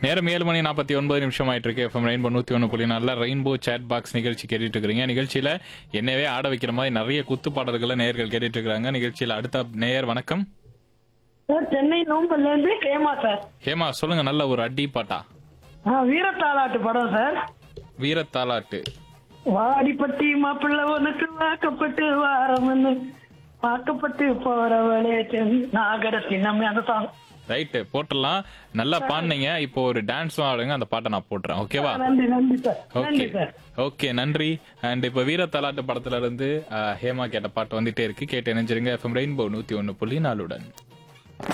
நேரம் ஏழு மணி நாற்பத்தி ஒன்பது நிமிஷம் ஆயிட்டு இருக்கு எஃப்எம் ரெயின்போ நூத்தி ஒன்று புள்ளி நல்ல ரெயின்போ சேட் பாக்ஸ் நிகழ்ச்சி கேட்டுட்டு இருக்கிறீங்க நிகழ்ச்சியில என்னவே ஆட வைக்கிற மாதிரி நிறைய குத்து பாடல்களை நேயர்கள் கேட்டுட்டு இருக்காங்க நிகழ்ச்சியில அடுத்த நேயர் வணக்கம் சார் சென்னை நோம்பல்ல இருந்து கேமா சார் ஹேமா சொல்லுங்க நல்ல ஒரு அடி பாட்டா ஆ வீரத்தாலாட்டு படம் சார் வீரத்தாலாட்டு வாடிப்பட்டி மாப்பிள்ள உனக்கு வாக்கப்பட்டு வாரம்னு வாக்கப்பட்டு போறவளே சென் நாகரத்தின் நம்ம அந்த சாங் ரைட்டு போட்டுடலாம் நல்லா பாடுனீங்க இப்போ ஒரு டான்ஸும் ஆடுங்க அந்த பாட்டை நான் போட்டுறேன் ஓகேவா நன்றி நன்றி சார் ஓகே நன்றி சார் ஓகே நன்றி அண்ட் இப்போ வீர தலாட்டு படத்துல இருந்து அஹ், ஹேமா கேட்ட பாட்டு வந்துட்டே இருக்கு கேட்டு இணைஞ்சிருங்க எஃப்எம் ரெயின்போ நூத்தி ஒன்னு புள்ளி நாலுடன்